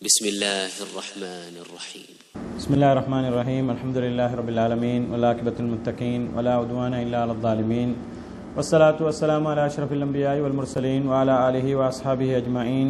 بسم الله الرحمن الرحيم بسم الله الرحمن الرحيم الحمد لله رب العالمين والعاقبة المتقين ولا عدوان إلا على الظالمين والصلاة والسلام على أشرف الأنبياء والمرسلين وعلى آله وأصحابه أجمعين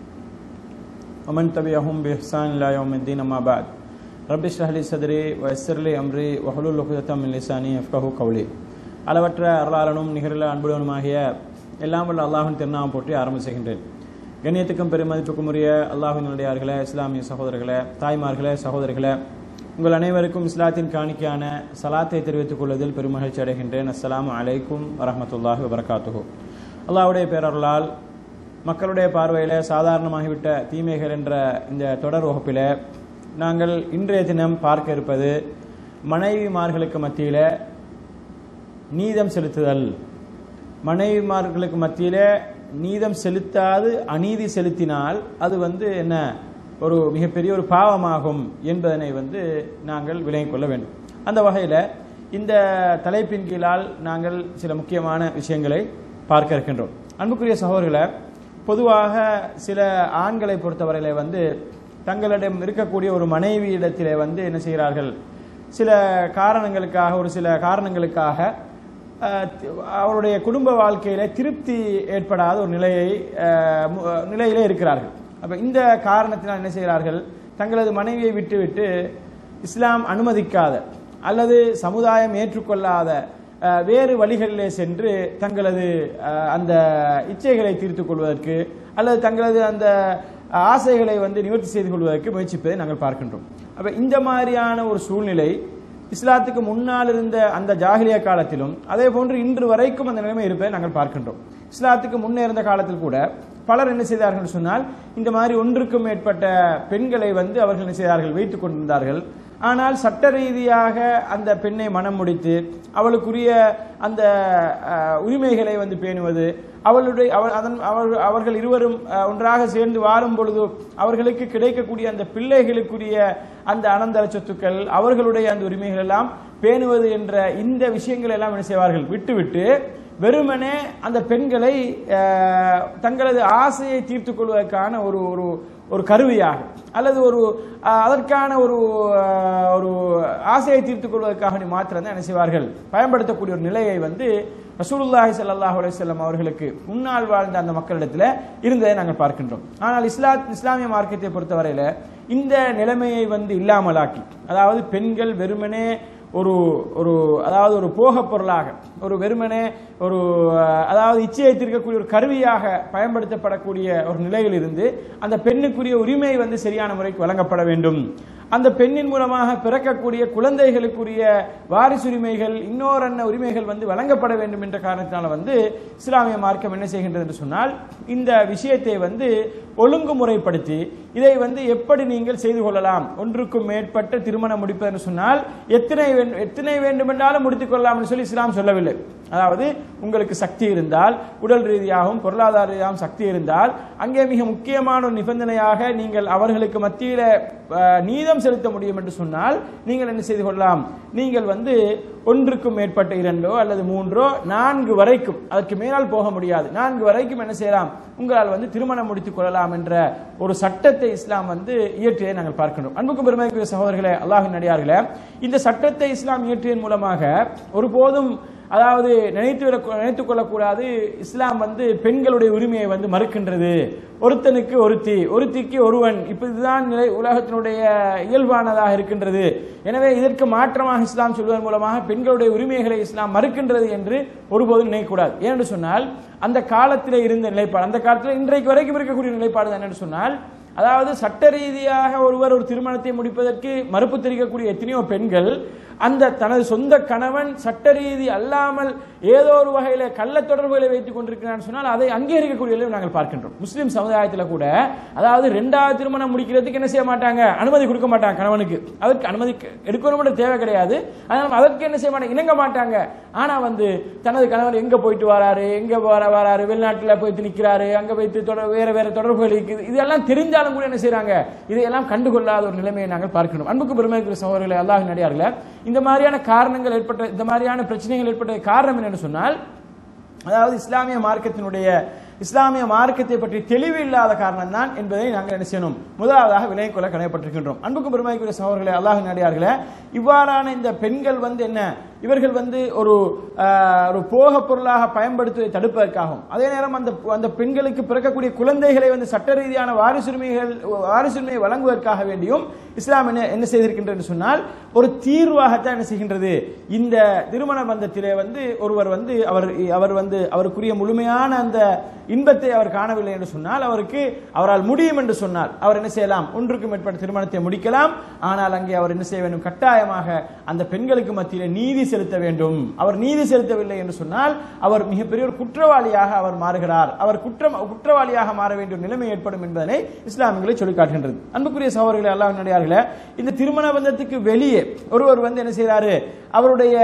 ومن تبعهم بإحسان إلى يوم الدين أما بعد رب اشرح لي صدري ويسر لي أمري وحلول عقدة من لساني يفقهوا قولي அளவற்ற அருளாளனும் நிகரில் அன்புடனுமாகிய எல்லாம் வல்ல அல்லாஹின் திருநாமம் போற்றி ஆரம்பம் செய்கின்றேன் கண்ணியத்துக்கும் பெருமதிப்புக்கும் உரிய அல்லாஹின் நல்லடியார்களே இஸ்லாமிய சகோதரர்களே தாய்மார்களே சகோதரர்களே உங்கள் அனைவருக்கும் இஸ்லாத்தின் காணிக்கையான சலாத்தை தெரிவித்துக் கொள்வதில் பெருமகிழ்ச்சி அடைகின்றேன் அஸ்ஸலாமு அலைக்கும் வரஹமத்துல்லாஹி வபரகாத்துஹு அல்லாஹ்வுடைய பேரருளால் மக்களுடைய பார்வையில் சாதாரணமாகிவிட்ட தீமைகள் என்ற இந்த தொடர் வகுப்பில் நாங்கள் இன்றைய தினம் பார்க்க இருப்பது மனைவிமார்களுக்கு மத்தியில் நீதம் செலுத்துதல் மனைவிமார்களுக்கு மத்தியில நீதம் செலுத்தாது அநீதி செலுத்தினால் அது வந்து என்ன ஒரு மிகப்பெரிய ஒரு பாவமாகும் என்பதனை வந்து நாங்கள் விளங்கிக் கொள்ள வேண்டும் அந்த வகையில் இந்த தலைப்பின் கீழால் நாங்கள் சில முக்கியமான விஷயங்களை பார்க்க இருக்கின்றோம் அன்புக்குரிய சகோதரர்களை பொதுவாக சில ஆண்களை பொறுத்தவரையில வந்து தங்களிடம் இருக்கக்கூடிய ஒரு மனைவியிடத்திலே வந்து என்ன செய்கிறார்கள் சில காரணங்களுக்காக ஒரு சில காரணங்களுக்காக அஹ், அவருடைய குடும்ப வாழ்க்கையில திருப்தி ஏற்படாத ஒரு நிலையை அஹ், மு- நிலையிலே இருக்கிறார்கள் அப்ப இந்த காரணத்தினால் என்ன செய்கிறார்கள் தங்களது மனைவியை விட்டுவிட்டு இஸ்லாம் அனுமதிக்காத அல்லது சமுதாயம் ஏற்றுக்கொள்ளாத அஹ், வேறு வழிகளிலே சென்று தங்களது அஹ், அந்த இச்சைகளை தீர்த்துக் கொள்வதற்கு அல்லது தங்களது அந்த ஆசைகளை வந்து நிவர்த்தி செய்து கொள்வதற்கு முயற்சிப்பதை நாங்கள் பார்க்கின்றோம் அப்ப இந்த மாதிரியான ஒரு சூழ்நிலை இஸ்லாத்துக்கு முன்னால் இருந்த அந்த ஜாகிலியா காலத்திலும் அதே போன்று இன்று வரைக்கும் அந்த நிலைமை இருப்பதை நாங்கள் பார்க்கின்றோம் இஸ்லாத்துக்கு முன்னே இருந்த காலத்தில் கூட பலர் என்ன செய்தார்கள் என்று சொன்னால் இந்த மாதிரி ஒன்றுக்கும் மேற்பட்ட பெண்களை வந்து அவர்கள் என்ன செய்தார்கள் வைத்துக் கொண்டிருந்தார்கள் ஆனால் சட்ட ரீதியாக அந்த பெண்ணை மனம் முடித்து அவளுக்குரிய அந்த அஹ், உரிமைகளை வந்து பேணுவது அவளுடைய அவ- அதன் அவர்- அவர்கள் இருவரும் அஹ், ஒன்றாக சேர்ந்து வாழும் பொழுது அவர்களுக்கு கிடைக்கக்கூடிய அந்த பிள்ளைகளுக்குரிய அந்த அனந்தர சொத்துக்கள் அவர்களுடைய அந்த உரிமைகள் எல்லாம் பேணுவது என்ற இந்த விஷயங்கள் எல்லாம் என்ன செய்வார்கள் விட்டுவிட்டு வெறுமனே அந்த பெண்களை அஹ், தங்களது ஆசையை தீர்த்துக் கொள்வதற்கான ஒரு ஒரு ஒரு கருவியாக அல்லது ஒரு அஹ், அதற்கான ஒரு அஹ், ஒரு ஆசையை தீர்த்துக் கொள்வதற்காக மாத்திரம் தான் என்ன செய்வார்கள் பயன்படுத்தக்கூடிய ஒரு நிலையை வந்து ரசூலுல்லாஹி ஸல்லல்லாஹு அலைஹி வஸல்லம் அவர்களுக்கு முன்னால் வாழ்ந்த அந்த மக்களிடத்தில் இருந்ததை நாங்கள் பார்க்கின்றோம் ஆனால் இஸ்லாத் இஸ்லாமிய மார்க்கத்தை பொறுத்தவரையில இந்த நிலைமையை வந்து இல்லாமலாக்கி அதாவது பெண்கள் வெறுமனே ஒரு ஒரு அதாவது ஒரு போகப் பொருளாக ஒரு வெறுமனே ஒரு அஹ், அதாவது இச்சையை தீர்க்கக்கூடிய ஒரு கருவியாக பயன்படுத்தப்படக்கூடிய ஒரு நிலையில் இருந்து அந்த பெண்ணுக்குரிய உரிமை வந்து சரியான முறைக்கு வழங்கப்பட வேண்டும் அந்த பெண்ணின் மூலமாக பிறக்கக்கூடிய குழந்தைகளுக்குரிய வாரிசுரிமைகள் இன்னோரன்ன உரிமைகள் வந்து வழங்கப்பட வேண்டும் என்ற காரணத்தினால வந்து இஸ்லாமிய மார்க்கம் என்ன செய்கின்றது என்று சொன்னால் இந்த விஷயத்தை வந்து ஒழுங்குமுறைப்படுத்தி இதை வந்து எப்படி நீங்கள் செய்து கொள்ளலாம் ஒன்றுக்கும் மேற்பட்ட திருமணம் முடிப்பது என்று சொன்னால் எத்தனை வேண்டும்- எத்தனை வேண்டுமென்றாலும் முடித்துக் கொள்ளலாம் என்று சொல்லி இஸ்லாம் சொல்லவில்லை அதாவது உங்களுக்கு சக்தி இருந்தால் உடல் ரீதியாகவும் பொருளாதார ரீதியாகவும் சக்தி இருந்தால் அங்கே மிக முக்கியமான ஒரு நிபந்தனையாக நீங்கள் அவர்களுக்கு மத்தியில அஹ், நீதம் செலுத்த முடியும் என்று சொன்னால் நீங்கள் என்ன செய்து கொள்ளலாம் நீங்கள் வந்து ஒன்றுக்கும் மேற்பட்ட இரண்டோ அல்லது மூன்றோ நான்கு வரைக்கும் அதற்கு மேலால் போக முடியாது நான்கு வரைக்கும் என்ன செய்யலாம் உங்களால் வந்து திருமணம் முடித்துக் கொள்ளலாம் என்ற ஒரு சட்டத்தை இஸ்லாம் வந்து இயற்றியதை நாங்கள் பார்க்கின்றோம் அன்புக்கும் பெருமைக்குரிய சகோதரர்களே அல்லாஹின் நடிகார்களே இந்த சட்டத்தை இஸ்லாம் இயற்றியதன் மூலமாக ஒருபோதும் அதாவது நினைத்து விட- நினைத்துக் கொள்ளக்கூடாது இஸ்லாம் வந்து பெண்களுடைய உரிமையை வந்து மறுக்கின்றது ஒருத்தனுக்கு ஒருத்தி ஒருத்திக்கு ஒருவன் இப்ப இதுதான் நிலை உலகத்தினுடைய இயல்பானதாக இருக்கின்றது எனவே இதற்கு மாற்றமாக இஸ்லாம் சொல்வதன் மூலமாக பெண்களுடைய உரிமைகளை இஸ்லாம் மறுக்கின்றது என்று ஒருபோதும் நினைக்கக்கூடாது ஏனென்று சொன்னால் அந்த காலத்திலே இருந்த நிலைப்பாடு அந்த காலத்தில் இன்றைக்கு வரைக்கும் இருக்கக்கூடிய நிலைப்பாடு தான் என்னன்னு சொன்னால் அதாவது சட்ட ரீதியாக ஒருவர் ஒரு திருமணத்தை முடிப்பதற்கு மறுப்பு தெரிவிக்கக்கூடிய எத்தனையோ பெண்கள் அந்த தனது சொந்த கணவன் சட்ட ரீதி அல்லாமல் ஏதோ ஒரு வகையில கள்ள தொடர்புகளை வைத்துக் கொண்டிருக்கிறான் சொன்னால் அதை அங்கீகரிக்கக்கூடிய நிலையை நாங்கள் பார்க்கின்றோம் முஸ்லிம் சமுதாயத்தில் கூட அதாவது ரெண்டாவது திருமணம் முடிக்கிறதுக்கு என்ன செய்ய மாட்டாங்க அனுமதி கொடுக்க மாட்டாங்க கணவனுக்கு அதற்கு அனுமதி எடுக்கணும் தேவை கிடையாது அதனால அதற்கு என்ன செய்ய மாட்டாங்க இணங்க மாட்டாங்க ஆனா வந்து தனது கணவர் எங்க போயிட்டு வராரு எங்க வர வராரு வெளிநாட்டுல போயிட்டு நிக்கிறாரு அங்க போயிட்டு தொடர் வேற வேற தொடர்புகள் இருக்குது இதெல்லாம் தெரிஞ்சாலும் கூட என்ன செய்றாங்க இதையெல்லாம் கண்டுகொள்ளாத ஒரு நிலைமையை நாங்கள் பார்க்கணும் அன்புக்கு பெருமைக்குரிய சகோதரர்களை அல்லாஹ் நடிகார்களே இந்த மாதிரியான காரணங்கள் ஏற்பட்ட இந்த மாதிரியான பிரச்சனைகள் ஏற்பட்ட காரணம் என்னன்னு சொன்னால் அதாவது இஸ்லாமிய மார்க்கத்தினுடைய இஸ்லாமிய மார்க்கத்தை பற்றி தெளிவு இல்லாத காரணம் தான் என்பதை நாங்கள் என்ன செய்யணும் முதலாவதாக விலை கொள்ள கடமைப்பட்டிருக்கின்றோம் அன்புக்கும் பெருமைக்குரிய சகோதரர்களே அல்லாஹ் நடிகார்களே இவ்வாறான இந்த பெண்கள் வந்து என்ன இவர்கள் வந்து ஒரு ஆஹ், ஒரு போக பொருளாக பயன்படுத்துவதை தடுப்பதற்காகவும் அதே நேரம் அந்த அந்த பெண்களுக்கு பிறக்கக்கூடிய குழந்தைகளை வந்து சட்ட ரீதியான வாரிசுரிமைகள் வாரிசுரிமையை வழங்குவதற்காக வேண்டியும் இஸ்லாம் என்ன என்ன செய்திருக்கின்றது என்று சொன்னால் ஒரு தீர்வாகத்தான் என்ன செய்கின்றது இந்த திருமண பந்தத்திலே வந்து ஒருவர் வந்து அவர் அவர் வந்து அவருக்குரிய முழுமையான அந்த இன்பத்தை அவர் காணவில்லை என்று சொன்னால் அவருக்கு அவரால் முடியும் என்று சொன்னால் அவர் என்ன செய்யலாம் ஒன்றுக்கு மேற்பட்ட திருமணத்தை முடிக்கலாம் ஆனால் அங்கே அவர் என்ன செய்ய வேண்டும் கட்டாயமாக அந்த பெண்களுக்கு மத்தியிலே நீதி செலுத்த வேண்டும் அவர் நீதி செலுத்தவில்லை என்று சொன்னால் அவர் மிகப்பெரிய ஒரு குற்றவாளியாக அவர் மாறுகிறார் அவர் குற்றம் குற்றவாளியாக மாற வேண்டிய ஒரு நிலைமை ஏற்படும் என்பதனை இஸ்லாமியங்களை சொல்லி காட்டுகின்றது அன்புக்குரிய சகோதரர்களே அல்லாஹ் நடிகார்களே இந்த திருமண பந்தத்துக்கு வெளியே ஒருவர் வந்து என்ன செய்கிறாரு அவருடைய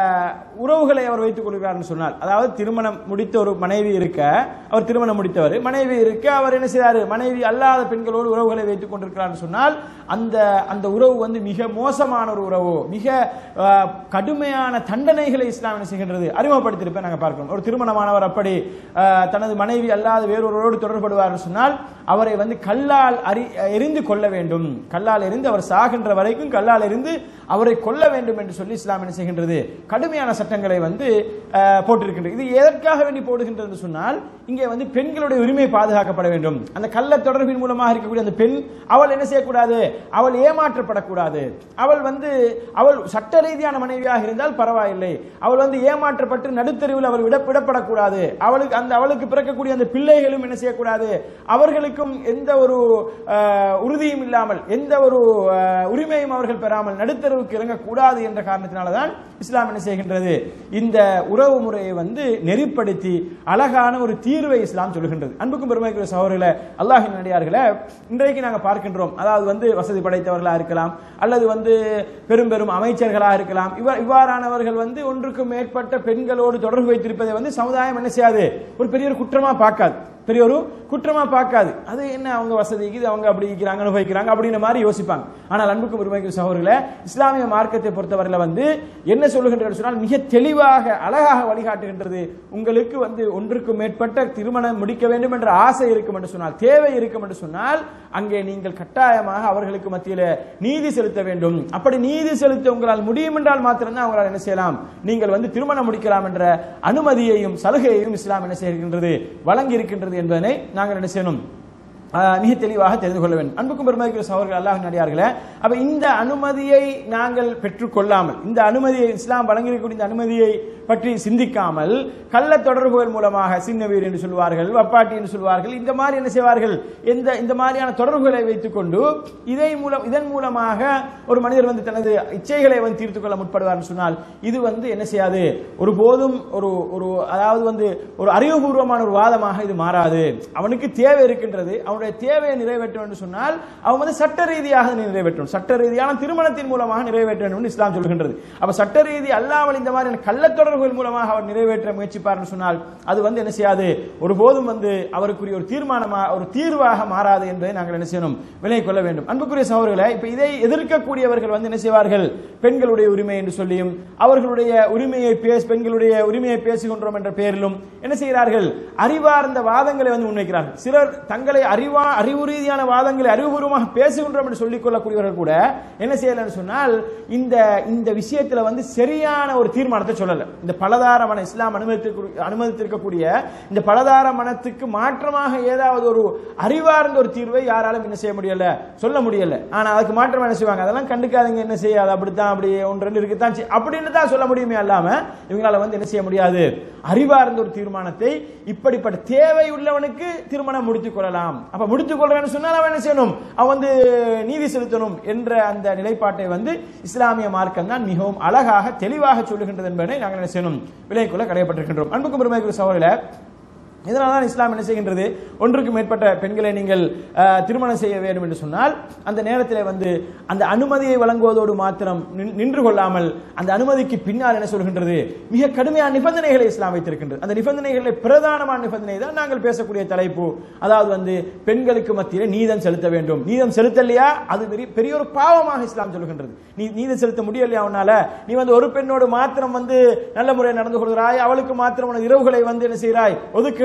உறவுகளை அவர் வைத்துக் கொள்கிறார்னு சொன்னால் அதாவது திருமணம் முடித்த ஒரு மனைவி இருக்க அவர் திருமணம் முடித்தவர் மனைவி இருக்க அவர் என்ன செய்றாரு மனைவி அல்லாத பெண்களோடு உறவுகளை வைத்துக் கொண்டிருக்கிறார் சொன்னால் அந்த அந்த உறவு வந்து மிக மோசமான ஒரு உறவு மிக அஹ், கடுமையான தண்டனைகளை இஸ்லாம் என்ன செய்கின்றது அறிமுகப்படுத்தியிருப்பேன் நாங்கள் பார்க்கிறோம் ஒரு திருமணமானவர் அப்படி அஹ், தனது மனைவி அல்லாத வேறொருவரோடு தொடர்படுவார் சொன்னால் அவரை வந்து கல்லால் அறி எரிந்து கொள்ள வேண்டும் கல்லால் எரிந்து அவர் சாகின்ற வரைக்கும் கல்லால் எரிந்து அவரை கொல்ல வேண்டும் என்று சொல்லி இஸ்லாம் என்ன செய்கின்றது கடுமையான சட்டங்களை வந்து அஹ், போட்டிருக்கின்றது இது எதற்காக வேண்டி போடுகின்றது என்று சொன்னால் இங்கே வந்து பெண்களுடைய உரிமை பாதுகாக்கப்பட வேண்டும் அந்த கள்ள தொடர்பின் மூலமாக இருக்கக்கூடிய அந்த பெண் அவள் என்ன செய்யக்கூடாது அவள் ஏமாற்றப்படக்கூடாது அவள் வந்து அவள் சட்ட ரீதியான மனைவியாக இருந்தால் பரவாயில்லை அவள் வந்து ஏமாற்றப்பட்டு நடுத்தருவில் அவள் விட விடப்படக்கூடாது அவளுக்கு அந்த அவளுக்கு பிறக்கக்கூடிய அந்த பிள்ளைகளும் என்ன செய்யக்கூடாது அவர்களுக்கும் எந்த ஒரு அஹ், உறுதியும் இல்லாமல் எந்த ஒரு அஹ், உரிமையும் அவர்கள் பெறாமல் நடுத்தருவுக்கு இறங்கக்கூடாது என்ற காரணத்தினால தான் இஸ்லாம் என்ன செய்கின்றது இந்த உறவு முறையை வந்து நெறிப்படுத்தி அழகான ஒரு தீர்வை இஸ்லாம் சொல்கின்றது அன்புக்கும் பெருமைக்குரிய சகோதரர்களே அல்லாஹின் நடிகார்களே இன்றைக்கு நாங்கள் பார்க்கின்றோம் அதாவது வந்து வசதி படைத்தவர்களாக இருக்கலாம் அல்லது வந்து பெரும் பெரும் அமைச்சர்களாக இருக்கலாம் இவ இவ்வாறானவர்கள் வந்து ஒன்றுக்கு மேற்பட்ட பெண்களோடு தொடர்பு வைத்திருப்பதை வந்து சமுதாயம் என்ன செய்யாது ஒரு பெரிய ஒரு குற்றமா பார்க்காது பெரிய ஒரு குற்றமா பார்க்காது அது என்ன அவங்க வசதிக்கு இது அவங்க அப்படி இருக்கிறாங்க அனுபவிக்கிறாங்க அப்படின்ற மாதிரி யோசிப்பாங்க ஆனால் அன்புக்கு பெருமைக்கு சகோதரர்களே இஸ்லாமிய மார்க்கத்தை பொறுத்தவரையில் வந்து என்ன சொல்லுகின்றது சொன்னால் மிக தெளிவாக அழகாக வழிகாட்டுகின்றது உங்களுக்கு வந்து ஒன்றுக்கு மேற்பட்ட திருமணம் முடிக்க வேண்டும் என்ற ஆசை இருக்கும் என்று சொன்னால் தேவை இருக்கும் என்று சொன்னால் அங்கே நீங்கள் கட்டாயமாக அவர்களுக்கு மத்தியில் நீதி செலுத்த வேண்டும் அப்படி நீதி செலுத்த உங்களால் முடியும் என்றால் மாத்திரம்தான் அவங்களால் என்ன செய்யலாம் நீங்கள் வந்து திருமணம் முடிக்கலாம் என்ற அனுமதியையும் சலுகையையும் இஸ்லாம் என்ன செய்கின்றது வழங்கி இருக்கின்றது என்பதனை நாங்கள் என்ன செய்யணும் ஆஹ், மிக தெளிவாக தெரிந்து கொள்ள வேண்டும் அன்புக்கும் பெருமைக்குரிய சகோதரர்கள் அல்லாஹ் நடிகார்களே அப்ப இந்த அனுமதியை நாங்கள் பெற்றுக்கொள்ளாமல் இந்த அனுமதியை இஸ்லாம் வழங்கியிருக்கக்கூடிய இந்த அனுமதியை பற்றி சிந்திக்காமல் கள்ள தொடர்புகள் மூலமாக சின்ன வீர் என்று சொல்வார்கள் வப்பாட்டி என்று சொல்வார்கள் இந்த மாதிரி என்ன செய்வார்கள் இந்த இந்த மாதிரியான தொடர்புகளை வைத்துக்கொண்டு இதை மூலம் இதன் மூலமாக ஒரு மனிதர் வந்து தனது இச்சைகளை வந்து தீர்த்து கொள்ள முற்படுவார் சொன்னால் இது வந்து என்ன செய்யாது ஒரு போதும் ஒரு ஒரு அதாவது வந்து ஒரு அறிவுபூர்வமான ஒரு வாதமாக இது மாறாது அவனுக்கு தேவை இருக்கின்றது அவனுடைய தேவையை நிறைவேற்ற வேண்டும் சொன்னால் அவன் வந்து சட்ட ரீதியாக அதை நிறைவேற்றும் சட்ட ரீதியான திருமணத்தின் மூலமாக நிறைவேற்ற வேண்டும் என்று இஸ்லாம் சொல்கின்றது அப்ப சட்ட ரீதி அல்லாமல் இந்த மாதிரியான கள்ள தொடர்புகள் மூலமாக அவர் நிறைவேற்ற முயற்சிப்பார் சொன்னால் அது வந்து என்ன செய்யாது ஒருபோதும் வந்து அவருக்குரிய ஒரு தீர்மானமா ஒரு தீர்வாக மாறாது என்பதை நாங்கள் என்ன செய்யணும் விலை கொள்ள வேண்டும் அன்புக்குரிய சகோதரர்களே இப்ப இதை எதிர்க்கக்கூடியவர்கள் வந்து என்ன செய்வார்கள் பெண்களுடைய உரிமை என்று சொல்லியும் அவர்களுடைய உரிமையை பேச பெண்களுடைய உரிமையை பேசுகின்றோம் என்ற பெயரிலும் என்ன செய்கிறார்கள் அறிவார்ந்த வாதங்களை வந்து முன்வைக்கிறார்கள் சிலர் தங்களை அறிவா அறிவு ரீதியான வாதங்களை அறிவுபூர்வமாக பேசுகின்றோம் என்று சொல்லிக் கொள்ளக்கூடியவர்கள் கூட என்ன செய்யலன்னு சொன்னால் இந்த இந்த விஷயத்துல வந்து சரியான ஒரு தீர்மானத்தை சொல்லல இந்த பலதார மன இஸ்லாம் அனுமதித்திருக்க அனுமதித்திருக்கக்கூடிய இந்த பலதார மனத்துக்கு மாற்றமாக ஏதாவது ஒரு அறிவார்ந்த ஒரு தீர்வை யாராலும் என்ன செய்ய முடியல சொல்ல முடியல ஆனா அதுக்கு மாற்றமா என்ன செய்வாங்க அதெல்லாம் கண்டுக்காதீங்க என்ன செய்யாது அப்படித்தான் அப்படி ஒன்று ரெண்டு இருக்குதான் செய்யும். அப்படின்னு தான் சொல்ல முடியுமே அல்லாம இவங்களால வந்து என்ன செய்ய முடியாது அறிவார்ந்த ஒரு தீர்மானத்தை இப்படிப்பட்ட தேவை உள்ளவனுக்கு திருமணம் முடித்துக் கொள்ளலாம் அப்ப முடித்துக் கொள்றேன்னு சொன்னால் அவன் என்ன செய்யணும் அவன் வந்து நீதி செலுத்தணும் என்ற அந்த நிலைப்பாட்டை வந்து இஸ்லாமிய மார்க்கம் தான் மிகவும் அழகாக தெளிவாக சொல்லுகின்றது என்பதை நாங்கள் என்ன செய்யணும் விலைக்குள்ள கடையப்பட்டிருக்கின்றோம் அன்புக்கும் பெருமைக்குரிய சகோதரர்களே இதனால தான் இஸ்லாம் என்ன செய்கின்றது ஒன்றுக்கு மேற்பட்ட பெண்களை நீங்கள் அஹ், திருமணம் செய்ய வேண்டும் என்று சொன்னால் அந்த நேரத்தில் வந்து அந்த அனுமதியை வழங்குவதோடு மாத்திரம் நின்- நின்று கொள்ளாமல் அந்த அனுமதிக்கு பின்னால் என்ன சொல்கின்றது மிக கடுமையான நிபந்தனைகளை இஸ்லாம் வைத்திருக்கின்றது அந்த நிபந்தனைகளில் பிரதானமான நிபந்தனை தான் நாங்கள் பேசக்கூடிய தலைப்பு அதாவது வந்து பெண்களுக்கு மத்தியில் நீதம் செலுத்த வேண்டும் நீதம் செலுத்தலையா அது பெரிய- பெரிய ஒரு பாவமாக இஸ்லாம் சொல்கின்றது நீ நீதம் செலுத்த முடியலையா உன்னால நீ வந்து ஒரு பெண்ணோடு மாத்திரம் வந்து நல்ல முறையில் நடந்து கொள்கிறாய் அவளுக்கு மாத்திரம் உனது இரவுகளை வந்து என்ன செய்கிறாய் ஒதுக்குகின்றாய்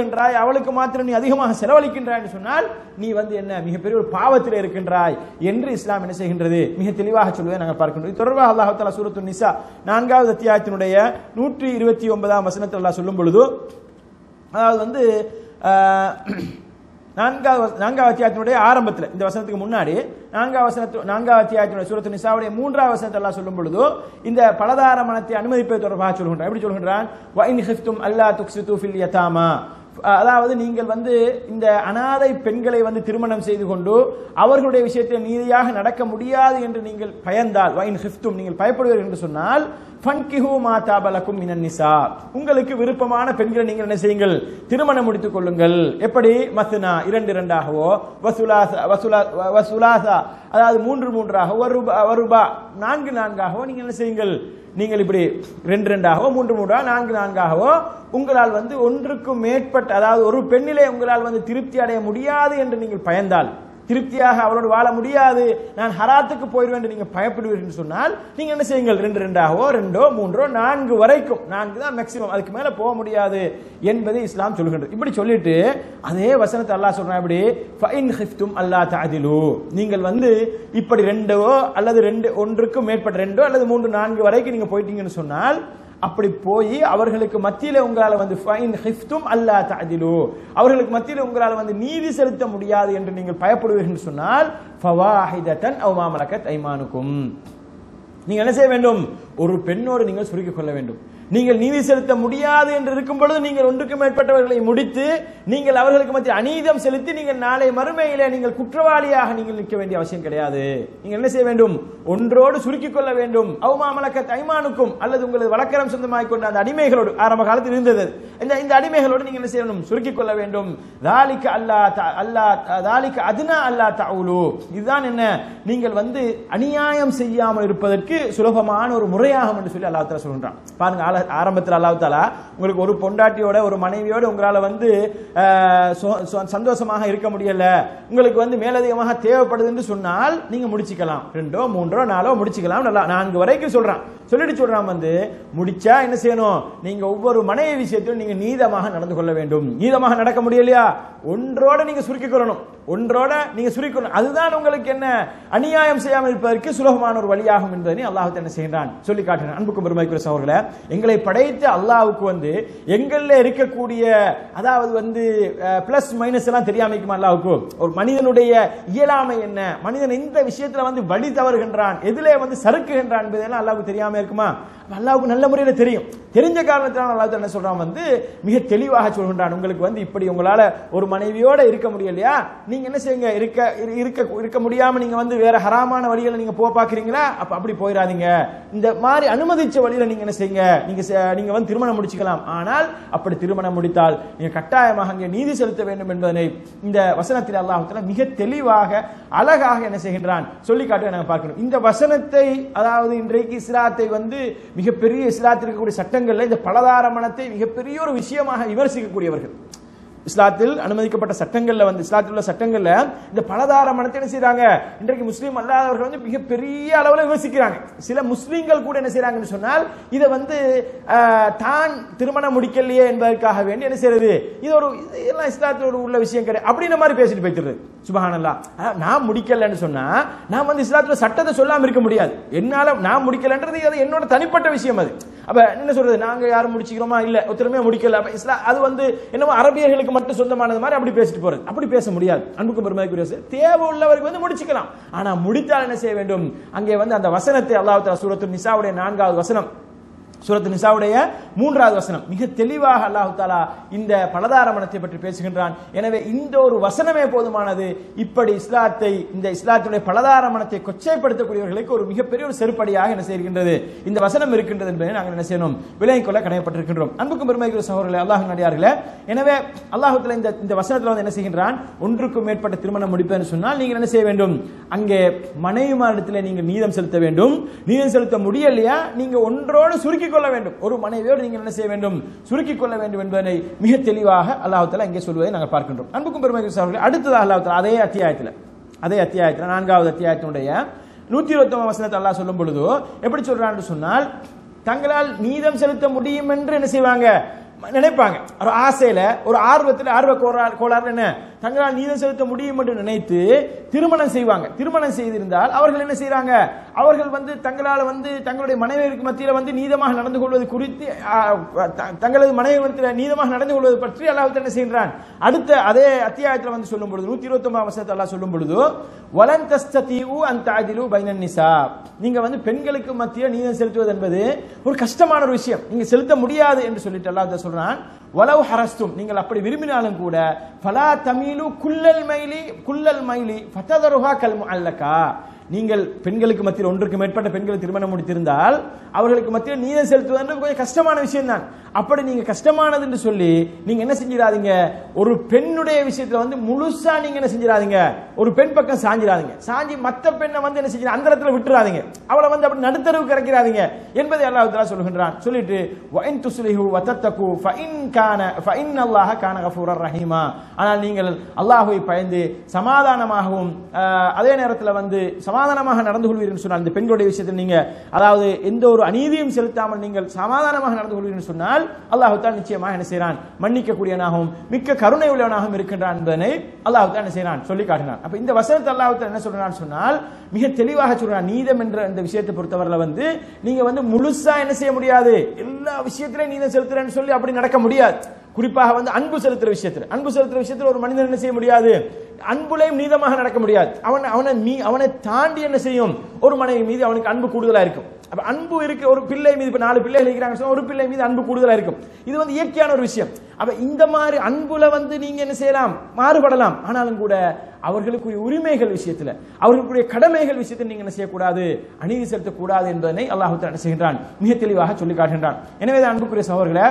கொடுக்கின்றாய் அவளுக்கு மாத்திரம் நீ அதிகமாக செலவழிக்கின்றாய் என்று சொன்னால் நீ வந்து என்ன மிகப்பெரிய ஒரு பாவத்தில் இருக்கின்றாய் என்று இஸ்லாம் என்ன செய்கின்றது மிக தெளிவாக சொல்வதை நாங்கள் பார்க்கின்றோம் இது தொடர்பாக அல்லாஹ் தாலா சூரத்து நிசா நான்காவது அத்தியாயத்தினுடைய நூற்றி இருபத்தி ஒன்பதாம் வசனத்தில் அல்லாஹ் சொல்லும் பொழுது அதாவது வந்து ஆஹ், நான்காவது நான்காவது அத்தியாயத்தினுடைய ஆரம்பத்தில் இந்த வசனத்துக்கு முன்னாடி நான்காவது வசனத்து நான்காவது அத்தியாயத்தினுடைய சூரத்து நிசாவுடைய மூன்றாவது வசனத்தை எல்லாம் சொல்லும் பொழுது இந்த பலதார மனத்தை அனுமதிப்பது தொடர்பாக சொல்கின்றான் எப்படி சொல்கின்றான் வைன் ஹிஃப்தும் அல்லா துக்ஸிது ஃபில் யதாமா அதாவது நீங்கள் வந்து இந்த அனாதை பெண்களை வந்து திருமணம் செய்து கொண்டு அவர்களுடைய விஷயத்தில் நீதியாக நடக்க முடியாது என்று நீங்கள் பயந்தால் வைன் ஹிஃப்தும் நீங்கள் பயப்படுவீர்கள் என்று சொன்னால் ஃபன்கிஹு மா தாபலக்கும் மினன் நிசா உங்களுக்கு விருப்பமான பெண்களை நீங்கள் என்ன செய்யுங்கள் திருமணம் முடித்துக் கொள்ளுங்கள் எப்படி மஸ்னா இரண்டு இரண்டாகவோ வசுலாசா வசுலா வசுலாசா அதாவது மூன்று மூன்றாக ஒரு ரூபா ஒரு ரூபா நான்கு நான்காகவோ நீங்கள் என்ன செய்யுங்கள் நீங்கள் இப்படி ரெண்டு ரெண்டாகவோ மூன்று மூன்றாக நான்கு நான்காகவோ உங்களால் வந்து ஒன்றுக்கும் மேற்பட்ட அதாவது ஒரு பெண்ணிலே உங்களால் வந்து திருப்தி அடைய முடியாது என்று நீங்கள் பயந்தால் திருப்தியாக அவளோடு வாழ முடியாது நான் ஹராத்துக்கு போயிடுவேன் என்று நீங்க பயப்படுவீர்கள் என்று சொன்னால் நீங்க என்ன செய்யுங்கள் ரெண்டு ரெண்டாகவோ ரெண்டோ மூன்றோ நான்கு வரைக்கும் நான்கு தான் மேக்சிமம் அதுக்கு மேல போக முடியாது என்பதை இஸ்லாம் சொல்கின்றது இப்படி சொல்லிட்டு அதே வசனத்தை அல்லாஹ் சொல்றான் இப்படி ஃபைன் ஹிஃப்தும் அல்லா தாதிலு நீங்கள் வந்து இப்படி ரெண்டோ அல்லது ரெண்டு ஒன்றுக்கும் மேற்பட்ட ரெண்டோ அல்லது மூன்று நான்கு வரைக்கும் நீங்க போயிட்டீங்கன்னு சொன்னால் அப்படி போய் அவர்களுக்கு மத்தியில உங்களால வந்து ஃபைன் ஹிஃப்தும் அல்லா தஅதிலு அவர்களுக்கு மத்தியில உங்களால வந்து நீதி செலுத்த முடியாது என்று நீங்கள் பயப்படுவீர்கள் என்று சொன்னால் ஃபவாஹிதத்தன் அவ் மா மலக்கத் ஐமானுக்கும் நீங்கள் என்ன செய்ய வேண்டும் ஒரு பெண்ணோடு நீங்கள் சுருக்கிக் கொள்ள வேண்டும் நீங்கள் நீதி செலுத்த முடியாது என்று இருக்கும் பொழுது நீங்கள் ஒன்றுக்கு மேற்பட்டவர்களை முடித்து நீங்கள் அவர்களுக்கு மத்திய அநீதம் செலுத்தி நீங்கள் நாளை மறுமையிலே நீங்கள் குற்றவாளியாக நீங்கள் நிற்க வேண்டிய அவசியம் கிடையாது நீங்கள் என்ன செய்ய வேண்டும் ஒன்றோடு சுருக்கிக் கொள்ள வேண்டும் அவமாமலக்க தைமானுக்கும் அல்லது உங்களது வழக்கரம் சொந்தமாகிக் கொண்ட அந்த அடிமைகளோடு ஆரம்ப காலத்தில் இருந்தது இந்த இந்த அடிமைகளோடு நீங்கள் என்ன செய்ய வேண்டும் சுருக்கிக் கொள்ள வேண்டும் தாலிக்க அல்லா த- அல்லா தாலிக்க அதுனா அல்லா தவுலு இதுதான் என்ன நீங்கள் வந்து அநியாயம் செய்யாமல் இருப்பதற்கு சுலபமான ஒரு முறையாகும் என்று சொல்லி அல்லாஹ் தாலா சொல்றான் பாருங்க ஆல- ஆரம்பத்தில் அல்லாஹ் தாலா உங்களுக்கு ஒரு பொண்டாட்டியோட ஒரு மனைவியோட உங்களால வந்து அஹ், சொ- சொ- சந்தோஷமாக இருக்க முடியல உங்களுக்கு வந்து மேலதிகமாக தேவைப்படுது என்று சொன்னால் நீங்க முடிச்சுக்கலாம் ரெண்டோ மூன்றோ நாலோ முடிச்சுக்கலாம் நல்லா நான்கு வரைக்கும் சொல்றான் சொல்லிட்டு சொல்றான் வந்து முடிச்சா என்ன செய்யணும் நீங்க ஒவ்வொரு மனைவி விஷயத்திலும் நீங்க நீதமாக நடந்து கொள்ள வேண்டும் நீதமாக நடக்க முடியலையா ஒன்றோட நீங்க சுருக்கிக் கொள்ளணும் ஒன்றோட நீங்க சுருக்கிக் கொள்ளணும் அதுதான் உங்களுக்கு என்ன அநியாயம் செய்யாமல் இருப்பதற்கு சுலபமான ஒரு வழியாகும் என்பதை அல்லாஹ் என்ன செய்கிறான் சொல்லி காட்டுகிறான் அன்புக்கும் பெருமைக்குரிய சகோதரர்களே எங்களை படைத்த அல்லாஹ்வுக்கு வந்து எங்கள்ல இருக்கக்கூடிய அதாவது வந்து பிளஸ் மைனஸ் எல்லாம் தெரியாம இருக்குமா அல்லாஹ்வுக்கு ஒரு மனிதனுடைய இயலாமை என்ன மனிதன் இந்த விஷயத்துல வந்து வழி தவறுகின்றான் எதிலே வந்து சறுக்குகின்றான் என்பதெல்லாம் அல்லாஹ்வுக்கு தெரியாம இருக்குமா அப்ப அல்லாஹ்வுக்கு நல்ல முறையில தெரியும் தெரிஞ்ச காரணத்தினால அல்லாஹ் என்ன சொல்றான் வந்து மிக தெளிவாக சொல்கின்றான் உங்களுக்கு வந்து இப்படி உங்களால ஒரு மனைவியோட இருக்க முடியலையா நீங்க என்ன செய்யுங்க இருக்க இரு- இருக்க இருக்க முடியாம நீங்க வந்து வேற ஹராமான வழிகளை நீங்க போக பாக்குறீங்களா அப்ப அப்படி போயிடாதீங்க இந்த மாதிரி அனுமதிச்ச வழியில நீங்க என்ன செய்யுங்க நீங்க செ- நீங்க வந்து திருமணம் முடிச்சுக்கலாம் ஆனால் அப்படி திருமணம் முடித்தால் நீங்க கட்டாயமாக அங்கே நீதி செலுத்த வேண்டும் என்பதனை இந்த வசனத்தில் அல்லாஹ் மிக தெளிவாக அழகாக என்ன செய்கின்றான் சொல்லி காட்டுவதை நாங்கள் பார்க்கணும் இந்த வசனத்தை அதாவது இன்றைக்கு இஸ்லாத்தை வந்து மிகப்பெரிய இஸ்லாத்தில் இருக்கக்கூடிய சட்டங்கள்ல இந்த பலதார மனத்தை மிகப்பெரிய ஒரு விஷயமாக விமர்சிக்கக்கூடியவர்கள் இஸ்லாத்தில் அனுமதிக்கப்பட்ட சட்டங்கள்ல வந்து இஸ்லாத்தில் உள்ள சட்டங்கள்ல இந்த பலதார மனத்தை என்ன செய்றாங்க இன்றைக்கு முஸ்லீம் அல்லாதவர்கள் வந்து மிகப்பெரிய அளவில் விமர்சிக்கிறாங்க சில முஸ்லீம்கள் கூட என்ன செய்றாங்கன்னு சொன்னால் இதை வந்து ஆஹ், தான் திருமணம் முடிக்கலையே என்பதற்காக வேண்டி என்ன செய்யறது இது ஒரு இது எல்லாம் இஸ்லாத்தில் ஒரு உள்ள விஷயம் கிடையாது அப்படின்ற மாதிரி பேசிட்டு போயிடுறது சுபஹானல்லா அஹ், நான் முடிக்கலன்னு சொன்னா நான் வந்து இஸ்லாத்துல சட்டத்தை சொல்லாம இருக்க முடியாது என்னால நான் முடிக்கலன்றது அது என்னோட தனிப்பட்ட விஷயம் அது அப்ப என்ன சொல்றது நாங்க யாரும் முடிச்சுக்கிறோமா இல்ல ஒருத்தருமே முடிக்கல அப்ப இஸ்லாம் அது வந்து என்னமோ அரபியர்களுக்கு மட்டும் சொந்தமானது மாதிரி அப்படி பேசிட்டு போறது அப்படி பேச முடியாது அன்புக்கும் பெருமைக்குரிய சார். தேவை உள்ளவருக்கு வந்து முடிச்சுக்கலாம் ஆனா முடித்தால் என்ன செய்ய வேண்டும் அங்கே வந்து அந்த வசனத்தை அல்லாஹ் தஆலா சூரத்து நிசாவுடைய நான்காவது வசனம் சூரத்து நிசாவுடைய மூன்றாவது வசனம் மிக தெளிவாக அல்லாஹ் தாலா இந்த பலதார மனத்தை பற்றி பேசுகின்றான் எனவே இந்த ஒரு வசனமே போதுமானது இப்படி இஸ்லாத்தை இந்த இஸ்லாத்துடைய பலதார மனத்தை கொச்சைப்படுத்தக்கூடியவர்களுக்கு ஒரு மிகப்பெரிய ஒரு செருப்படியாக என்ன செய்கின்றது இந்த வசனம் இருக்கின்றது என்பதை நாங்கள் என்ன செய்யணும் விலகிக் கொள்ள கடமைப்பட்டிருக்கின்றோம் அன்புக்கும் பெருமைக்குரிய சகோதரர்களே அல்லாஹ் நடிகார்களே எனவே அல்லாஹ் தஆலா இந்த இந்த வசனத்தில் வந்து என்ன செய்கின்றான் ஒன்றுக்கும் மேற்பட்ட திருமணம் முடிப்பேன்னு சொன்னால் நீங்கள் என்ன செய்ய வேண்டும் அங்கே மனைவிமாரிடத்தில் நீங்கள் நீதம் செலுத்த வேண்டும் நீதம் செலுத்த முடியலையா நீங்க ஒன்றோடு சுருக்கிக் கொள்ள வேண்டும் ஒரு மனைவியோடு நீங்கள் என்ன செய்ய வேண்டும் சுருக்கிக் கொள்ள வேண்டும் என்பதை மிக தெளிவாக அல்லாஹ் தஆலா இங்கே சொல்வதை நாங்கள் பார்க்கின்றோம் அன்புக்கும் பெருமைக்குரிய சகோதரர்களே அடுத்ததாக அல்லாஹ் தஆலா அதே அத்தியாயத்தில் அதே அத்தியாயத்தில் நான்காவது அத்தியாயத்தினுடைய நூத்தி இருபத்தி வசனத்தை அல்லாஹ் சொல்லும் பொழுது எப்படி சொல்றான்னு சொன்னால் தங்களால் நீதம் செலுத்த முடியும் என்று என்ன செய்வாங்க நினைப்பாங்க ஒரு ஆசையில ஒரு ஆர்வத்தில் ஆர்வ கோளாறு கோளாறு என்ன தங்களால் நீதம் செலுத்த முடியும் என்று நினைத்து திருமணம் செய்வாங்க திருமணம் செய்திருந்தால் அவர்கள் என்ன செய்றாங்க அவர்கள் வந்து தங்களால் வந்து தங்களுடைய மனைவியருக்கு மத்தியில் வந்து நீதமாக நடந்து கொள்வது குறித்து ஆ, த- தங்களது மனைவி நீதமாக நடந்து கொள்வது பற்றி அல்லாஹ் என்ன செய்கிறான் அடுத்த அதே அத்தியாயத்தில் வந்து சொல்லும் பொழுது நூத்தி இருபத்தி ஒன்பதாம் வசனத்தை அல்லாஹ் சொல்லும் பொழுது வலன் தஸ்தீவு அந்த அதிலு பைனன் நிசா நீங்க வந்து பெண்களுக்கு மத்தியில் நீதம் செலுத்துவது என்பது ஒரு கஷ்டமான ஒரு விஷயம் நீங்க செலுத்த முடியாது என்று சொல்லிட்டு அல்லாஹ் சொல்றான் வலவு ஹரஸ்தும் நீங்கள் அப்படி விரும்பினாலும் கூட ஃபலா தமிழு குல்லல் மைலி குல்லல் மைலி ஃபத்ததருஹா கல் அல்லக்கா நீங்கள் பெண்களுக்கு மத்தியில் ஒன்றுக்கு மேற்பட்ட பெண்களை திருமணம் முடித்திருந்தால் அவர்களுக்கு மத்தியில் நீதம் செலுத்துவது என்பது கொஞ்சம் கஷ்டமான விஷயம் தான் அப்படி நீங்க கஷ்டமானது என்று சொல்லி நீங்க என்ன செஞ்சிடாதீங்க ஒரு பெண்ணுடைய விஷயத்துல வந்து முழுசா நீங்க என்ன செஞ்சிடாதீங்க ஒரு பெண் பக்கம் சாஞ்சிடாதீங்க சாஞ்சி மத்த பெண்ணை வந்து என்ன செஞ்சு அந்த இடத்துல விட்டுறாதீங்க அவளை வந்து அப்படி நடுத்தரவுக்கு இறக்கிறாதீங்க என்பதை அல்லாஹ் தஆலா சொல்கின்றான் சொல்லிட்டு வஇன் துஸ்லிஹு வதத்தகு ஃபஇன் கான ஃபஇன் அல்லாஹ கான கஃபூரர் ரஹீமா ஆனால் நீங்கள் அல்லாஹ்வை பயந்து சமாதானமாகவும் ஆஹ், அதே நேரத்தில் வந்து சமாதானமாக நடந்து கொள்வீர்கள் சொன்னால் இந்த பெண்களுடைய விஷயத்தில் நீங்க அதாவது எந்த ஒரு அநீதியும் செலுத்தாமல் நீங்கள் சமாதானமாக நடந்து கொள்வீர்கள் சொன்னால் அல்லாஹ் தான் நிச்சயமாக என்ன செய்கிறான் மன்னிக்கக்கூடியவனாகவும் மிக்க கருணை உள்ளவனாகவும் இருக்கின்றான் என்பதனை அல்லாஹ் தான் என்ன செய்கிறான் சொல்லி காட்டினான் அப்ப இந்த வசனத்தை அல்லாஹ் தான் என்ன சொல்றான் சொன்னால் மிக தெளிவாக சொல்றான் நீதம் என்ற இந்த விஷயத்தை பொறுத்தவரையில வந்து நீங்க வந்து முழுசா என்ன செய்ய முடியாது எல்லா விஷயத்திலையும் நீதம் செலுத்துறேன்னு சொல்லி அப்படி நடக்க முடியாது குறிப்பாக வந்து அன்பு செலுத்துற விஷயத்தில் அன்பு செலுத்துற விஷயத்தில் ஒரு மனிதன் என்ன செய்ய முடியாது அன்புலையும் நீதமாக நடக்க முடியாது அவன் அவனை மீ அவனை தாண்டி என்ன செய்யும் ஒரு மனைவி மீது அவனுக்கு அன்பு கூடுதலா இருக்கும் அப்ப அன்பு இருக்க ஒரு பிள்ளை மீது இப்ப நாலு பிள்ளைகள் இருக்கிறாங்க சொன்னா ஒரு பிள்ளை மீது அன்பு கூடுதலா இருக்கும் இது வந்து இயற்கையான ஒரு விஷயம் அப்ப இந்த மாதிரி அன்புல வந்து நீங்க என்ன செய்யலாம் மாறுபடலாம் ஆனாலும் கூட அவர்களுக்குரிய உரிமைகள் விஷயத்துல அவர்களுக்குரிய கடமைகள் விஷயத்தில் நீங்க என்ன செய்யக்கூடாது அநீதி செலுத்தக்கூடாது என்பதனை அல்லாஹு என்ன செய்கின்றான் மிக தெளிவாக சொல்லி காட்டுகின்றான் எனவே தான் அன்புக்குரிய சகோதரர்களே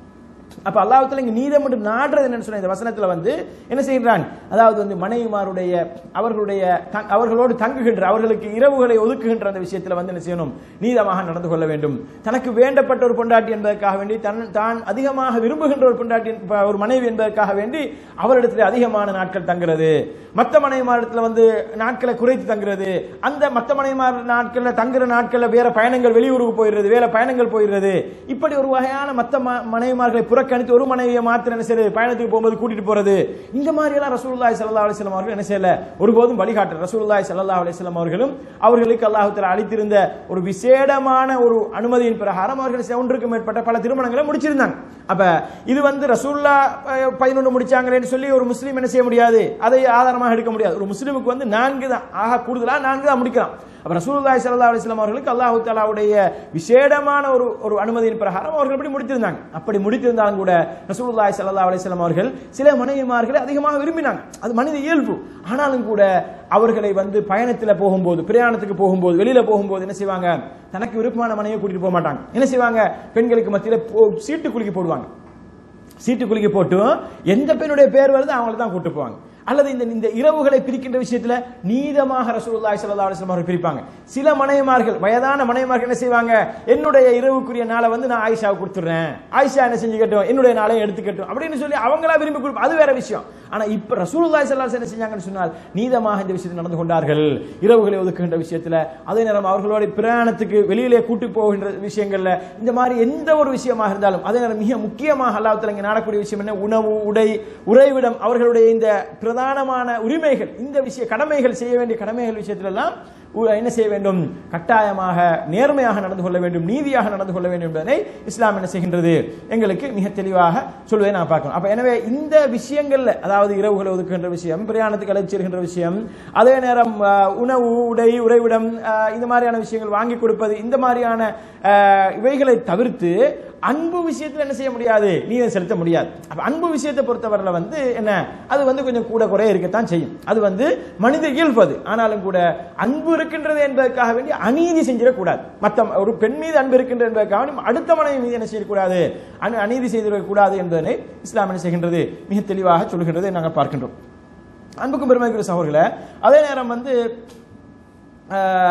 அப்ப அல்லாஹ்வுத்தாலா இங்க நீதம் என்று நாடுறது என்னன்னு சொன்ன இந்த வசனத்துல வந்து என்ன செய்கிறான் அதாவது வந்து மனைவிமாருடைய அவர்களுடைய த- அவர்களோடு தங்குகின்ற அவர்களுக்கு இரவுகளை ஒதுக்குகின்ற அந்த விஷயத்துல வந்து என்ன செய்யணும் நீதமாக நடந்து கொள்ள வேண்டும் தனக்கு வேண்டப்பட்ட ஒரு பொண்டாட்டி என்பதற்காக வேண்டி தன் தான் அதிகமாக விரும்புகின்ற ஒரு பொண்டாட்டி என்ப- ஒரு மனைவி என்பதற்காக வேண்டி அவரிடத்தில் அதிகமான நாட்கள் தங்குறது மற்ற மனைவிமாரிடத்துல வந்து நாட்களை குறைத்து தங்குறது அந்த மற்ற மனைவிமார் நாட்கள்ல தங்குற நாட்கள்ல வேற பயணங்கள் வெளியூருக்கு போயிடுறது வேற பயணங்கள் போயிடுறது இப்படி ஒரு வகையான மற்ற ம- மனைவிமார்களை புறக்கணித்து ஒரு மனைவியை மாத்திரம் என்ன செய்யறது பயணத்துக்கு போகும்போது கூட்டிட்டு போறது இந்த மாதிரி எல்லாம் ரசூலுல்லாஹி ஸல்லல்லாஹு அலைஹி வஸல்லம் அவர்கள் என்ன செய்யல ஒருபோதும் வழிகாட்டு ரசூலுல்லாஹி ஸல்லல்லாஹு அலைஹி வஸல்லம் அவர்களும் அவர்களுக்கு அல்லாஹ் தஆலா அளித்திருந்த ஒரு விசேடமான ஒரு அனுமதியின் பிரகாரம் அவர்கள் செ- ஒன்றுக்கு மேற்பட்ட பல திருமணங்களை முடிச்சிருந்தாங்க அப்ப இது வந்து ரசூல்லா பதினொன்று முடிச்சாங்களேன்னு சொல்லி ஒரு முஸ்லீம் என்ன செய்ய முடியாது அதை ஆதாரமாக எடுக்க முடியாது ஒரு முஸ்லீமுக்கு வந்து நான்கு தான் ஆக கூடுதலா நான்கு தான் முடிக்கலாம் அப்ப ரசூலுல்லாஹி ஸல்லல்லாஹு அலைஹி வஸல்லம் அவர்களுக்கு அல்லாஹ் தஆலாவுடைய விசேடமான ஒரு ஒரு அனுமதியின் பிரகாரம் அவர்கள் இப்படி முடித்திருந்தாங்க அப்படி முடித்திருந்தாலும் கூட ரசூலுல்லாஹி ஸல்லல்லாஹு அலைஹி வஸல்லம் அவர்கள் சில மனைவிமார்களை அதிகமாக விரும்பினாங்க அது மனித இயல்பு ஆனாலும் கூட அவர்களை வந்து பயணத்தில் போகும்போது பிரயாணத்துக்கு போகும்போது வெளியில போகும்போது என்ன செய்வாங்க தனக்கு விருப்பமான மனைவியை கூட்டிட்டு போக மாட்டாங்க என்ன செய்வாங்க பெண்களுக்கு மத்தியில் போ- சீட்டு குலுக்கி போடுவாங்க சீட்டு குலுக்கி போட்டு எந்த பெண்ணுடைய பேர் வருது அவங்கள தான் கூட்டு போவாங்க அல்லது இந்த இந்த இரவுகளை பிரிக்கின்ற விஷயத்துல நீதமாக ரசூலுல்லாஹி ஸல்லல்லாஹு அலைஹி வஸல்லம் அவர்கள் பிரிப்பாங்க சில மனைவிமார்கள் வயதான மனைவிமார்கள் என்ன செய்வாங்க என்னுடைய இரவுக்குரிய நாளை வந்து நான் ஆயிஷாவுக்கு கொடுத்துறேன் ஆயிஷா என்ன செஞ்சுக்கட்டும் என்னுடைய நாளையும் எடுத்துக்கட்டும் அப்படின்னு சொல்லி அவங்களா விரும்பி கொடுப்போம் அது வேற விஷயம் ஆனா இப்ப ரசூலுல்லாஹி ஸல்லல்லாஹு அலைஹி வஸல்லம் என்ன செஞ்சாங்கன்னு சொன்னால் நீதமாக இந்த விஷயத்தில் நடந்து கொண்டார்கள் இரவுகளை ஒதுக்குகின்ற விஷயத்துல அதே நேரம் அவர்களோட பிரயாணத்துக்கு வெளியிலே கூட்டி போகின்ற விஷயங்கள்ல இந்த மாதிரி எந்த ஒரு விஷயமாக இருந்தாலும் அதே நேரம் மிக முக்கியமாக அல்லாஹ் தஆலா இங்க நாடக்கூடிய விஷயம் என்ன உணவு உடை உறைவிடம் அவர்களுடைய இந்த பிரதானமான உரிமைகள் இந்த விஷய கடமைகள் செய்ய வேண்டிய கடமைகள் விஷயத்துல எல்லாம் உ- என்ன செய்ய வேண்டும் கட்டாயமாக நேர்மையாக நடந்து கொள்ள வேண்டும் நீதியாக நடந்து கொள்ள வேண்டும் என்பதை இஸ்லாம் என்ன செய்கின்றது எங்களுக்கு மிக தெளிவாக சொல்வதை நான் பார்க்கணும் அப்ப எனவே இந்த விஷயங்கள்ல அதாவது இரவுகளை ஒதுக்குகின்ற விஷயம் பிரயாணத்துக்கு அழைத்து செல்கின்ற விஷயம் அதே நேரம் ஆஹ், உணவு உடை உறைவிடம் ஆஹ், இந்த மாதிரியான விஷயங்கள் வாங்கி கொடுப்பது இந்த மாதிரியான ஆஹ், இவைகளை தவிர்த்து அன்பு விஷயத்துல என்ன செய்ய முடியாது நீதம் செலுத்த முடியாது அப்ப அன்பு விஷயத்தை பொறுத்தவரையில வந்து என்ன அது வந்து கொஞ்சம் கூட குறைய இருக்கத்தான் செய்யும் அது வந்து மனித இயல்பு அது ஆனாலும் கூட அன்பு இருக்கின்றது என்பதற்காக வேண்டி அநீதி செஞ்சிடக்கூடாது மத்த ஒரு பெண் மீது அன்பு இருக்கின்றது என்பதற்காக வேண்டி அடுத்த மனைவி மீது என்ன செய்யக்கூடாது அநீ- அநீதி செய்திடக்கூடாது என்பதனை இஸ்லாம் என்ன செய்கின்றது மிக தெளிவாக சொல்கின்றதை நாங்கள் பார்க்கின்றோம் அன்புக்கும் பெருமைக்குரிய சகோதரர்களே அதே நேரம் வந்து ஆஹ்,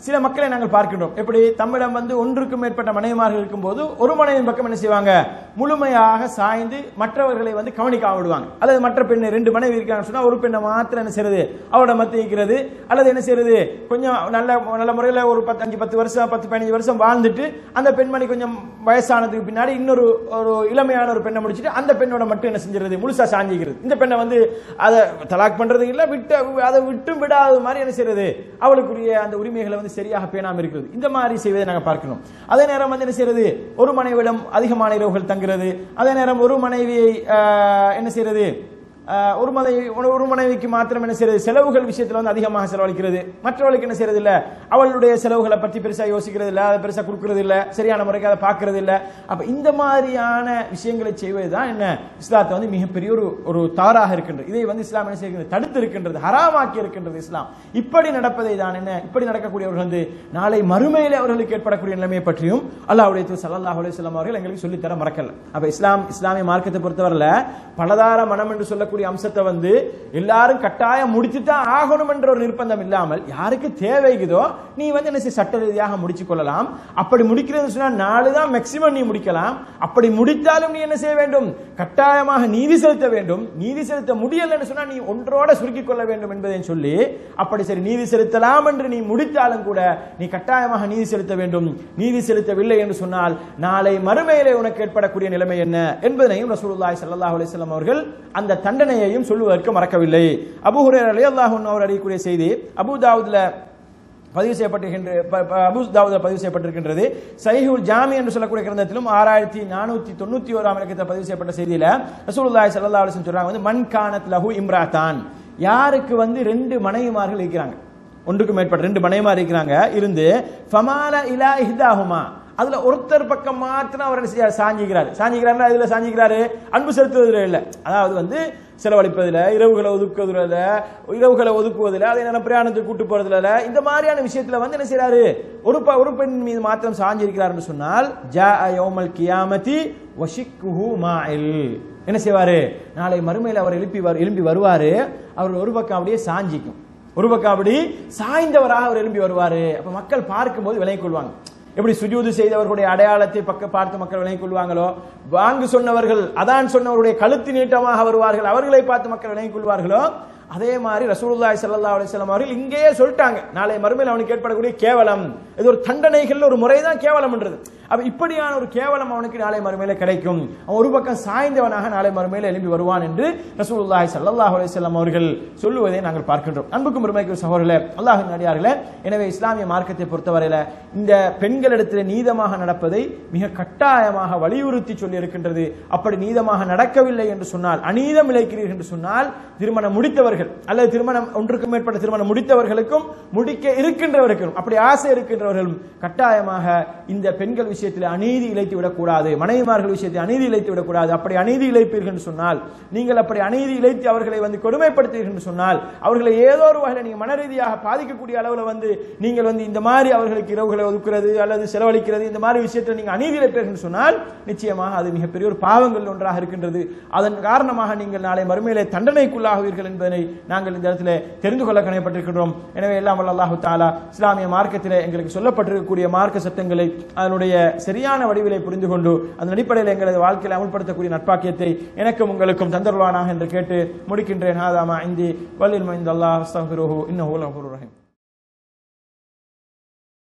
சில மக்களை நாங்கள் பார்க்கின்றோம் எப்படி தம்மிடம் வந்து ஒன்றுக்கும் மேற்பட்ட மனைவிமார்கள் இருக்கும்போது ஒரு மனைவியின் பக்கம் என்ன செய்வாங்க முழுமையாக சாய்ந்து மற்றவர்களை வந்து கவனிக்காம விடுவாங்க அல்லது மற்ற பெண் ரெண்டு மனைவி இருக்காங்கன்னு சொன்னா ஒரு பெண்ணை மாத்திரம் என்ன செய்யறது அவரோட மத்தி வைக்கிறது அல்லது என்ன செய்யறது கொஞ்சம் நல்ல நல்ல முறையில் ஒரு பத்து அஞ்சு பத்து வருஷம் பத்து பதினஞ்சு வருஷம் வாழ்ந்துட்டு அந்த பெண்மணி கொஞ்சம் வயசானதுக்கு பின்னாடி இன்னொரு ஒரு இளமையான ஒரு பெண்ணை முடிச்சிட்டு அந்த பெண்ணோட மட்டும் என்ன செஞ்சிருது முழுசா சாஞ்சிக்கிறது இந்த பெண்ணை வந்து அதை தலாக் பண்றது இல்ல விட்டு அதை விட்டும் விடாத மாதிரி என்ன செய்யறது அவளுக்குரிய அந்த உரிமைகளை வந்து சரியாக பேணாம இருக்கிறது இந்த மாதிரி செய்வதை நாங்கள் பார்க்கணும் அதே நேரம் வந்து என்ன செய்யறது ஒரு மனைவியிடம் அதிகமான இரவுகள் தங்குறது அதே நேரம் ஒரு மனைவியை ஆஹ், என்ன செய்யறது ஆஹ், ஒரு மனைவி ஒரு மனைவிக்கு மாத்திரம் என்ன செய்யறது செலவுகள் விஷயத்துல வந்து அதிகமாக செலவழிக்கிறது மற்றவர்களுக்கு என்ன செய்யறது இல்ல அவளுடைய செலவுகளை பற்றி பெருசா யோசிக்கிறது இல்ல அதை பெருசா கொடுக்கறது இல்ல சரியான முறைக்கு அதை பார்க்கறது இல்ல அப்ப இந்த மாதிரியான விஷயங்களை செய்வதுதான் என்ன இஸ்லாத்தை வந்து மிகப்பெரிய ஒரு ஒரு தவறாக இருக்கின்றது இதை வந்து இஸ்லாம் என்ன செய்கிறது தடுத்து இருக்கின்றது ஹராமாக்கி இருக்கின்றது இஸ்லாம் இப்படி நடப்பதை தான் என்ன இப்படி நடக்கக்கூடியவர்கள் வந்து நாளை மறுமையிலே அவர்களுக்கு ஏற்படக்கூடிய நிலைமையை பற்றியும் அல்லாஹ்வுடைய தூதர் ஸல்லல்லாஹு அலைஹி வஸல்லம் அவர்கள் எங்களுக்கு சொல்லித் தர மறக்கல அப்ப இஸ்லாம் இஸ்லாமிய மார்க்கத்தை பொறுத்தவரையில பலதார மனம் என்று சொல்லக்கூடிய அம்சத்தை வந்து எல்லாரும் கட்டாயம் முடிச்சு தான் ஆகணும் என்ற ஒரு நிர்பந்தம் இல்லாமல் யாருக்கு தேவைக்குதோ நீ வந்து என்ன செய்ய சட்ட ரீதியாக முடிச்சு கொள்ளலாம் அப்படி முடிக்கிறது சொன்னா நாலு தான் மேக்சிமம் நீ முடிக்கலாம் அப்படி முடித்தாலும் நீ என்ன செய்ய வேண்டும் கட்டாயமாக நீதி செலுத்த வேண்டும் நீதி செலுத்த முடியலன்னு சொன்னா நீ ஒன்றோட சுருக்கிக் கொள்ள வேண்டும் என்பதை சொல்லி அப்படி சரி நீதி செலுத்தலாம் என்று நீ முடித்தாலும் கூட நீ கட்டாயமாக நீதி செலுத்த வேண்டும் நீதி செலுத்தவில்லை என்று சொன்னால் நாளை மறுமையிலே உனக்கு ஏற்படக்கூடிய நிலைமை என்ன என்பதனையும் ரசூலுல்லாஹி ஸல்லல்லாஹு அலைஹி வஸல்லம் அவர்கள் அந்த தண்டனையையும் சொல்லுவதற்கு மறக்கவில்லை அபூ ஹுரைரா ரலியல்லாஹு அன்ஹு அவர் அறியக்கூடிய செய்தி அபூ தாவூத்ல பதிவு செய்யப்பட்டிருக்கின்ற ப- ப- அபூ தாவூதில் பதிவு செய்யப்பட்டிருக்கின்றது சஹீஹுல் ஜாமி என்று சொல்லக்கூடிய கிரந்தத்திலும் ஆறாயிரத்தி நானூத்தி தொண்ணூத்தி ஓராம் இலக்கத்தில் பதிவு செய்யப்பட்ட செய்தியில ரசூலுல்லாஹி ஸல்லல்லாஹு அலைஹி வஸல்லம் சொல்றாங்க வந்து மன் கானத் லஹு இம்ராத்தான் யாருக்கு வந்து ரெண்டு மனைவிமார்கள் இருக்கிறாங்க ஒன்றுக்கு மேற்பட்ட ரெண்டு மனைவிமார் இருக்கிறாங்க இருந்து ஃபமால இலா இஹ்தாஹுமா அதுல ஒருத்தர் பக்கம் மாத்திரம் அவர் என்ன செய்யார் சாஞ்சிக்கிறார் சாஞ்சிக்கிறாருன்னா இதுல சாஞ்சிக்கிறாரு அன்பு செலுத்துவதில் இல்ல அதாவது வந்து செலவழிப்பதில் இரவுகளை ஒதுக்குவதில் இரவுகளை ஒதுக்குவதில் அதே நேரம் பிரயாணத்துக்கு கூட்டு போறதுல இந்த மாதிரியான விஷயத்துல வந்து என்ன செய்யறாரு ஒரு ப- ஒரு பெண் மீது மாத்திரம் சாஞ்சிருக்கிறார் சொன்னால் ஜா யோமல் கியாமதி வஷிக்குஹு மாயில் என்ன செய்வாரு நாளை மறுமையில் அவர் எழுப்பி வரு- எழும்பி வருவாரு அவர் ஒரு பக்கம் அப்படியே சாஞ்சிக்கும் ஒரு பக்கம் அப்படி சாய்ந்தவராக அவர் எழும்பி வருவாரு அப்ப மக்கள் பார்க்கும்போது விலை கொள்வாங்க எப்படி சுஜூது செய்தவர்களுடைய அடையாளத்தை பக்க பார்த்து மக்கள் விளங்கிக் கொள்வாங்களோ வாங்கு சொன்னவர்கள் அதான் சொன்னவருடைய கழுத்து நீட்டமாக வருவார்கள் அவர்களை பார்த்து மக்கள் விளங்கிக் கொள்வார்களோ அதே மாதிரி ரசூலுல்லாஹி ஸல்லல்லாஹு அலைஹி வஸல்லம் அவர்கள் இங்கேயே சொல்லிட்டாங்க நாளை மறுமையில் அவனுக்கு ஏற்படக்கூடிய கேவலம் இது ஒரு தண்டனைகள் ஒரு முறைதான் கேவலம்ன்றது அப்ப இப்படியான ஒரு கேவலம் அவனுக்கு நாளை மறுமையில கிடைக்கும் அவன் ஒரு பக்கம் சாய்ந்தவனாக நாளை மறுமையில எழும்பி வருவான் என்று ரசூலுல்லாஹி ஸல்லல்லாஹு அலைஹி வஸல்லம் அவர்கள் சொல்லுவதை நாங்கள் பார்க்கின்றோம் அன்புக்கும் பெருமைக்கு சகோதரர்களே அல்லாஹ்வின் அடியார்களே எனவே இஸ்லாமிய மார்க்கத்தை பொறுத்தவரையில இந்த பெண்களிடத்தில் நீதமாக நடப்பதை மிக கட்டாயமாக வலியுறுத்தி சொல்லி இருக்கின்றது அப்படி நீதமாக நடக்கவில்லை என்று சொன்னால் அநீதம் இழைக்கிறீர்கள் என்று சொன்னால் திருமணம் முடித்தவர்கள் அல்லது திருமணம் ஒன்றுக்கும் மேற்பட்ட திருமணம் முடித்தவர்களுக்கும் முடிக்க இருக்கின்றவர்களுக்கும் அப்படி ஆசை இருக்கின்றவர்களும் கட்டாயமாக இந்த பெண்கள் விஷயத்தில் அநீதி இழைத்து விடக்கூடாது மனைவிமார்கள் விஷயத்தில் அநீதி இழைத்து விடக்கூடாது அப்படி அநீதி இழைப்பீர்கள் என்று சொன்னால் நீங்கள் அப்படி அநீதி இழைத்து அவர்களை வந்து கொடுமைப்படுத்தீர்கள் என்று சொன்னால் அவர்களை ஏதோ ஒரு வகையில் நீங்கள் மன ரீதியாக பாதிக்கக்கூடிய அளவில் வந்து நீங்கள் வந்து இந்த மாதிரி அவர்களுக்கு இரவுகளை ஒதுக்குறது அல்லது செலவழிக்கிறது இந்த மாதிரி விஷயத்தில் நீங்கள் அநீதி இழைப்பீர்கள் என்று சொன்னால் நிச்சயமாக அது மிகப்பெரிய ஒரு பாவங்கள் ஒன்றாக இருக்கின்றது அதன் காரணமாக நீங்கள் நாளை மறுமையிலே தண்டனைக்குள்ளாகுவீர்கள் என்பதனை நாங்கள் இந்த இடத்துல தெரிந்து கொள்ள கணையப்பட்டிருக்கின்றோம் எனவே எல்லாம் வல்ல அல்லாஹு தாலா இஸ்லாமிய மார்க்கத்திலே எங்களுக்கு சொல்லப்பட்டிருக்கக்கூடிய மார்க்க சட்டங்களை அதனுடைய சரியான வடிவிலை புரிந்து கொண்டு அதன் அடிப்படையில் எங்களது வாழ்க்கையில் அமுல்படுத்தக்கூடிய நட்பாக்கியத்தை எனக்கும் உங்களுக்கும் தந்தருவானாக என்று கேட்டு முடிக்கின்றேன் ஹாதாமா இந்தி வல்லில் மைந்த அல்லாஹ் அஸ்தக்ஃபிருஹு இன்னஹு லகஃபூருர் ரஹீம்